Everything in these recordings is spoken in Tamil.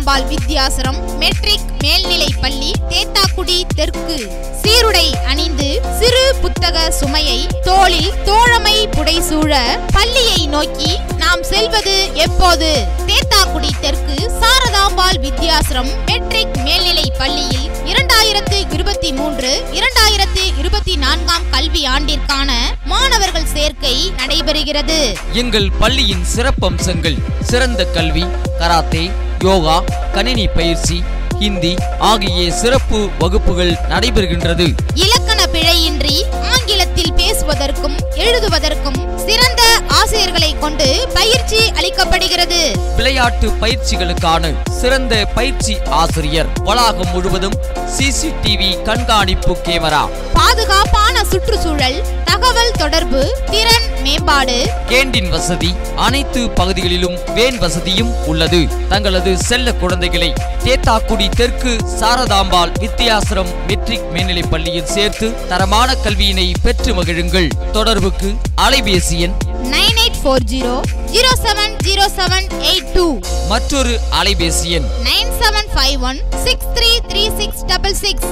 சாரதாம்பாள் வித்யாசரம் மெட்ரிக் மேல்நிலை பள்ளி தேத்தாக்குடி தெற்கு சீருடை அணிந்து சிறு புத்தக சுமையை தோளில் தோழமை புடைசூழ பள்ளியை நோக்கி நாம் செல்வது எப்போது தேத்தாக்குடி தெற்கு சாரதாம்பாள் வித்யாசரம் மெட்ரிக் மேல்நிலை பள்ளியில் இரண்டாயிரத்து இருபத்தி மூன்று இரண்டாயிரத்து இருபத்தி நான்காம் கல்வி ஆண்டிற்கான மாணவர்கள் சேர்க்கை நடைபெறுகிறது எங்கள் பள்ளியின் சிறப்பம்சங்கள் சிறந்த கல்வி கராத்தே யோகா கணினி பயிற்சி ஹிந்தி ஆகிய சிறப்பு வகுப்புகள் நடைபெறுகின்றது இலக்கண பிழையின்றி ஆங்கிலத்தில் பேசுவதற்கும் எழுதுவதற்கும் சிறந்த ஆசிரியர்களை கொண்டு பயிற்சி அளிக்கப்படுகிறது விளையாட்டு பயிற்சிகளுக்கான சிறந்த பயிற்சி ஆசிரியர் வளாகம் முழுவதும் சிசிடிவி கண்காணிப்பு கேமரா பாதுகாப்பான சுற்றுச்சூழல் தகவல் தொடர்பு திறன் மேம்பாடு கேண்டீன் வசதி அனைத்து பகுதிகளிலும் வேன் வசதியும் உள்ளது தங்களது செல்ல குழந்தைகளை தேத்தாக்குடி தெற்கு சாரதாம்பாள் வித்தியாசிரம் மெட்ரிக் மேல்நிலைப் பள்ளியில் சேர்த்து தரமான கல்வியினை பெற்று மகிழுங்கள் தொடர்புக்கு அலைபேசி எண் nine eight four zero zero seven zero seven eight two மற்றொரு அலைபேசி எண் nine seven five one six three three six double six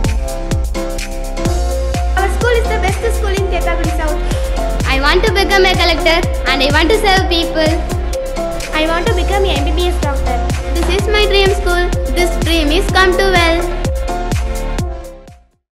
Our school is the best school in Thetagudi South. I want to become a collector and I want to serve people. I want to become a MBBS doctor. This is my dream school. This dream is come to well.